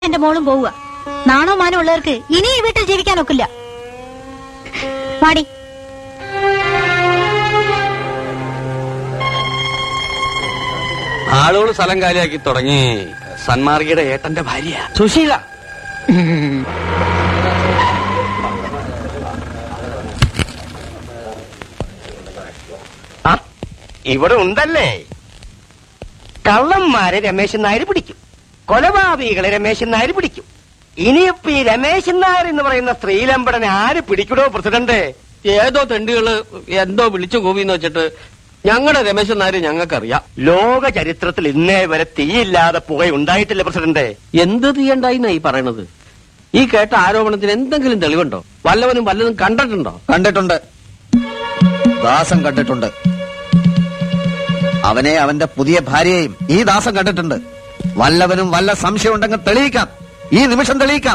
എന്റെ മോളും പോവുക നാണോ മാനോ ഉള്ളവർക്ക് ഇനി ഈ വീട്ടിൽ ജീവിക്കാൻ ഒക്കില്ല പാടി ആളുകൾ സ്ഥലം കാലിയാക്കി തുടങ്ങി സന്മാർഗിയുടെ ഏട്ടന്റെ ഭാര്യ സുശീല ആ ഇവിടെ ഉണ്ടല്ലേ കള്ളന്മാരെ രമേശൻ നായർ പിടിക്കും കൊലപാതകികളെ രമേശൻ നായർ പിടിക്കും ഇനിയിപ്പോ ഈ രമേശൻ നായർ എന്ന് പറയുന്ന സ്ത്രീലമ്പടനെ ആര് പിടിക്കണോ പ്രസിഡന്റ് ഏതോ തെണ്ടികള് എന്തോ വിളിച്ചു കൂവിന്ന് വെച്ചിട്ട് ഞങ്ങളുടെ രമേശൻ നായർ ഞങ്ങൾക്കറിയാം ലോക ചരിത്രത്തിൽ ഇന്നേ വരെ തീയില്ലാതെ പുക ഉണ്ടായിട്ടില്ല പ്രസിഡന്റ് എന്ത് തീയണ്ടായിന്നാ ഈ പറയണത് ഈ കേട്ട ആരോപണത്തിന് എന്തെങ്കിലും തെളിവുണ്ടോ വല്ലവനും വല്ലതും കണ്ടിട്ടുണ്ടോ കണ്ടിട്ടുണ്ട് ദാസൻ കണ്ടിട്ടുണ്ട് അവനെ അവന്റെ പുതിയ ഭാര്യയെയും ഈ ദാസൻ കണ്ടിട്ടുണ്ട് വല്ലവനും വല്ല സംശയം ഉണ്ടെങ്കിൽ തെളിയിക്കാം ഈ നിമിഷം തെളിയിക്കാം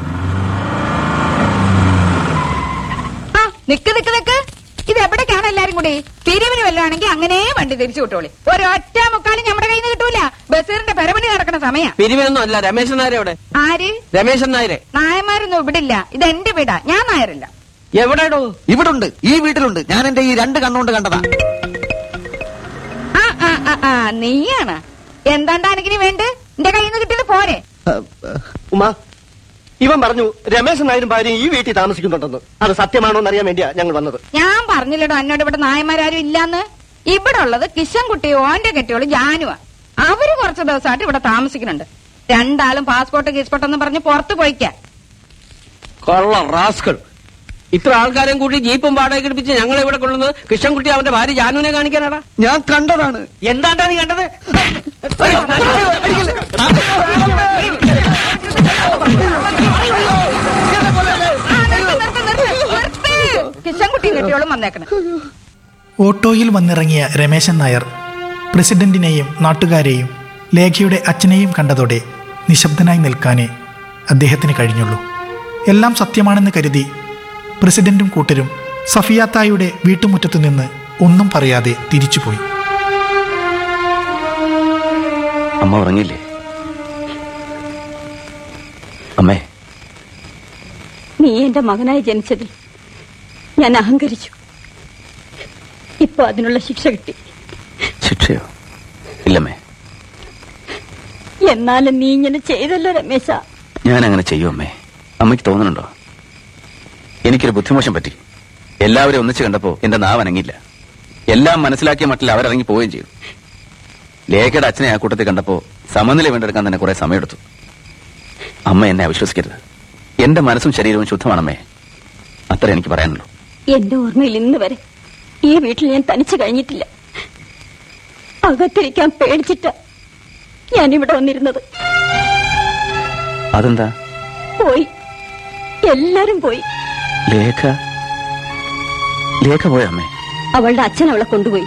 ആ നിക്ക് നിക്ക് നിക്ക് ഇത് എവിടേക്കാണ് എല്ലാരും കൂടി പിരിവിന് വല്ലതാണെങ്കിൽ അങ്ങനെ വണ്ടി തിരിച്ചു വിട്ടോളി ഒരൊറ്റ മുക്കാലും നമ്മുടെ കയ്യിൽ നിന്ന് കിട്ടൂല ബസീറിന്റെ പെരമണി നടക്കുന്ന സമയ പിരിവിനൊന്നും അല്ല രമേശൻ നായർ എവിടെ ആര് രമേശൻ നായരെ നായന്മാരൊന്നും ഇവിടില്ല ഇത് എന്റെ വീടാ ഞാൻ നായരല്ല എവിടെടോ ഇവിടുണ്ട് ഈ വീട്ടിലുണ്ട് ഞാൻ എന്റെ ഈ രണ്ട് കണ്ണുകൊണ്ട് കണ്ടതാ ആ ആ ആ, ആ നീയാണ് എന്താണ്ടാണെങ്കിന് വേണ്ട എന്റെ കയ്യിൽ നിന്ന് കിട്ടിയത് പോരെ ഉമ ഇവൻ പറഞ്ഞു രമേശൻ നായരും ഭാര്യയും ഈ വീട്ടിൽ താമസിക്കുന്നുണ്ടെന്ന് അത് സത്യമാണോ എന്നറിയാൻ വേണ്ടിയാ ഞങ്ങൾ വന്നത് ഞാൻ പറഞ്ഞില്ലടോ എന്നോട് ഇവിടെ നായന്മാരും ഇല്ലാന്ന് ഇവിടെ ഉള്ളത് കിഷൻകുട്ടിയോ ഓന്റെ കെട്ടിയോളൂ ജാനുവാ അവര് കുറച്ച് ദിവസമായിട്ട് ഇവിടെ താമസിക്കുന്നുണ്ട് രണ്ടാളും പാസ്പോർട്ട് ഗീസ്പോർട്ട് എന്ന് പറഞ്ഞ് പുറത്തു പോയിക്കാ കൊള്ള റാസ്കൾ ഇത്ര ആൾക്കാരെയും കൂടി ജീപ്പും വാടക എടുപ്പിച്ച് ഞങ്ങൾ ഇവിടെ കൊള്ളുന്നത് കൃഷ്ണൻകുട്ടി അവന്റെ ഭാര്യ ജാനുവിനെ കാണിക്കാനാടാ ഞാൻ കണ്ടതാണ് എന്താണ്ടാ നീ കണ്ടത് കിഷൻകുട്ടിയും കെട്ടിയോളും വന്നേക്കണം ഓട്ടോയിൽ വന്നിറങ്ങിയ രമേശൻ നായർ പ്രസിഡന്റിനെയും നാട്ടുകാരെയും ലേഖയുടെ അച്ഛനെയും കണ്ടതോടെ നിശബ്ദനായി നിൽക്കാനേ അദ്ദേഹത്തിന് കഴിഞ്ഞുള്ളൂ എല്ലാം സത്യമാണെന്ന് കരുതി പ്രസിഡന്റും കൂട്ടരും സഫിയാത്തായുടെ വീട്ടുമുറ്റത്തു നിന്ന് ഒന്നും പറയാതെ തിരിച്ചുപോയി അമ്മ ഉറങ്ങില്ലേ അമ്മേ നീ എന്റെ മകനായി ജനിച്ചതിൽ ഞാൻ അഹങ്കരിച്ചു ഇപ്പൊ അതിനുള്ള ശിക്ഷ കിട്ടി ശിക്ഷയോ ഇല്ലമ്മേ എന്നാലും നീ ഇങ്ങനെ ചെയ്തല്ലോ രമേശ ഞാൻ അങ്ങനെ ചെയ്യും അമ്മേ അമ്മയ്ക്ക് തോന്നുന്നുണ്ടോ എനിക്കൊരു ബുദ്ധിമോശം പറ്റി എല്ലാവരും ഒന്നിച്ച് കണ്ടപ്പോ എന്റെ നാവ് അനങ്ങില്ല എല്ലാം മനസ്സിലാക്കിയ മട്ടിൽ അവരിറങ്ങി പോവുകയും ചെയ്തു ലേഖയുടെ അച്ഛനെ ആ കൂട്ടത്തിൽ കണ്ടപ്പോ സമനില വീണ്ടെടുക്കാൻ തന്നെ കുറെ സമയമെടുത്തു അമ്മ എന്നെ അവിശ്വസിക്കരുത് എന്റെ മനസ്സും ശരീരവും ശുദ്ധമാണമ്മേ അത്ര എനിക്ക് പറയാനുള്ളൂ എന്റെ ഓർമ്മയിൽ ഇന്ന് വരെ ഈ വീട്ടിൽ ഞാൻ തനിച്ചു കഴിഞ്ഞിട്ടില്ല അകത്തിരിക്കാൻ പേടിച്ചിട്ട ഞാൻ ഇവിടെ വന്നിരുന്നത് അതെന്താ പോയി എല്ലാരും പോയി ലേഖ ലേഖ പോയ അമ്മേ അവളുടെ അച്ഛൻ അവളെ കൊണ്ടുപോയി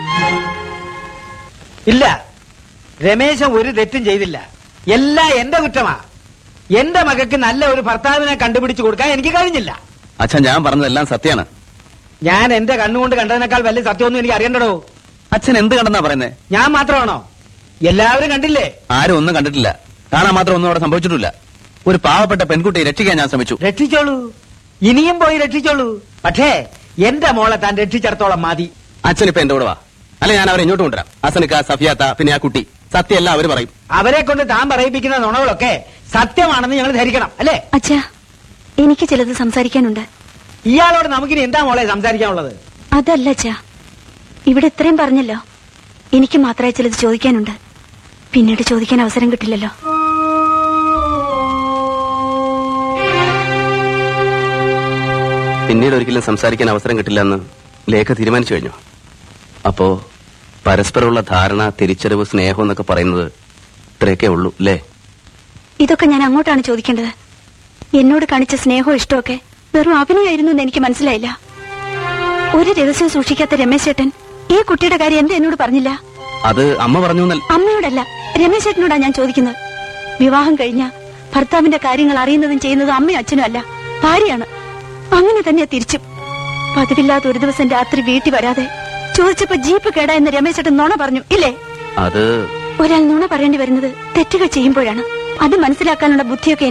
ഇല്ല രമേശൻ ഒരു തെറ്റും ചെയ്തില്ല എല്ലാം എന്റെ കുറ്റമാ എന്റെ മകൾക്ക് നല്ല ഒരു ഭർത്താവിനെ കണ്ടുപിടിച്ചു കൊടുക്കാൻ എനിക്ക് കഴിഞ്ഞില്ല അച്ഛൻ ഞാൻ പറഞ്ഞതെല്ലാം സത്യമാണ് ഞാൻ എന്റെ കണ്ണുകൊണ്ട് കണ്ടതിനേക്കാൾ വലിയ സത്യമൊന്നും എനിക്ക് അറിയണ്ടടോ അച്ഛൻ എന്ത് കണ്ടെന്നാ പറയുന്നേ ഞാൻ മാത്രമാണോ എല്ലാവരും കണ്ടില്ലേ ആരും ഒന്നും കണ്ടിട്ടില്ല കാണാൻ മാത്രം ഒന്നും അവിടെ സംഭവിച്ചിട്ടില്ല ഒരു പാവപ്പെട്ട പെൺകുട്ടിയെ രക്ഷിക്കാൻ ഞാൻ ശ്രമിച്ചു രക്ഷിച്ചോളൂ ഇനിയും പോയി രക്ഷിച്ചോളൂ പക്ഷേ എന്റെ മോളെ താൻ രക്ഷിച്ചിടത്തോളം മതി അച്ഛൻ ഇപ്പൊ എന്റെ കൂടെ വാ അല്ലെ ഞാൻ അവരെ ഇങ്ങോട്ട് കൊണ്ടുവരാം അസനിക്ക സഫിയാത്ത പിന്നെ ആ കുട്ടി സത്യമല്ല അവര് പറയും അവരെ കൊണ്ട് താൻ പറയിപ്പിക്കുന്ന നുണകളൊക്കെ സത്യമാണെന്ന് ഞങ്ങൾ ധരിക്കണം അല്ലേ അച്ഛാ എനിക്ക് ചിലത് സംസാരിക്കാനുണ്ട് ഇയാളോട് നമുക്കിനി എന്താ മോളെ സംസാരിക്കാനുള്ളത് അതല്ല അച്ഛാ ഇവിടെ ഇത്രയും പറഞ്ഞല്ലോ എനിക്ക് മാത്രമേ ചിലത് ചോദിക്കാനുണ്ട് പിന്നീട് ചോദിക്കാൻ അവസരം കിട്ടില്ലല്ലോ പിന്നീട് ഒരിക്കലും സംസാരിക്കാൻ അവസരം കിട്ടില്ലെന്ന് ലേഖ തീരുമാനിച്ചു കഴിഞ്ഞു അപ്പോ പരസ്പരമുള്ള ധാരണ തിരിച്ചറിവ് സ്നേഹം എന്നൊക്കെ പറയുന്നത് ഇത്രയൊക്കെ ഉള്ളൂ അല്ലേ ഇതൊക്കെ ഞാൻ അങ്ങോട്ടാണ് ചോദിക്കേണ്ടത് എന്നോട് കാണിച്ച സ്നേഹവും ഇഷ്ടമൊക്കെ വെറും അഭിനയായിരുന്നു എന്ന് എനിക്ക് മനസ്സിലായില്ല ഒരു രഹസ്യവും സൂക്ഷിക്കാത്ത രമേശ് ചേട്ടൻ ഈ കുട്ടിയുടെ കാര്യം എന്താ എന്നോട് പറഞ്ഞില്ല അത് അമ്മ പറഞ്ഞു എന്നല്ല അമ്മയോടല്ല രമേശ് ചേട്ടനോടാ ഞാൻ ചോദിക്കുന്നത് വിവാഹം കഴിഞ്ഞ ഭർത്താവിന്റെ കാര്യങ്ങൾ അറിയുന്നതും ചെയ്യുന്നതും അമ്മയും അച്ഛനും അല്ല ഭാര്യയാണ് അങ്ങനെ തന്നെ തിരിച്ചും പതിവില്ലാത്ത ഒരു ദിവസം രാത്രി വീട്ടിൽ വരാതെ ചോദിച്ചപ്പോ ജീപ്പ് കേടാ എന്ന് രമേശ് ചേട്ടൻ നുണ പറഞ്ഞു ഇല്ലേ അത് ഒരാൾ നുണ പറയേണ്ടി വരുന്നത് തെറ്റുകൾ ചെയ്യുമ്പോഴാണ് അത് മനസ്സിലാക്കാനുള്ള ബുദ്ധിയൊക്കെ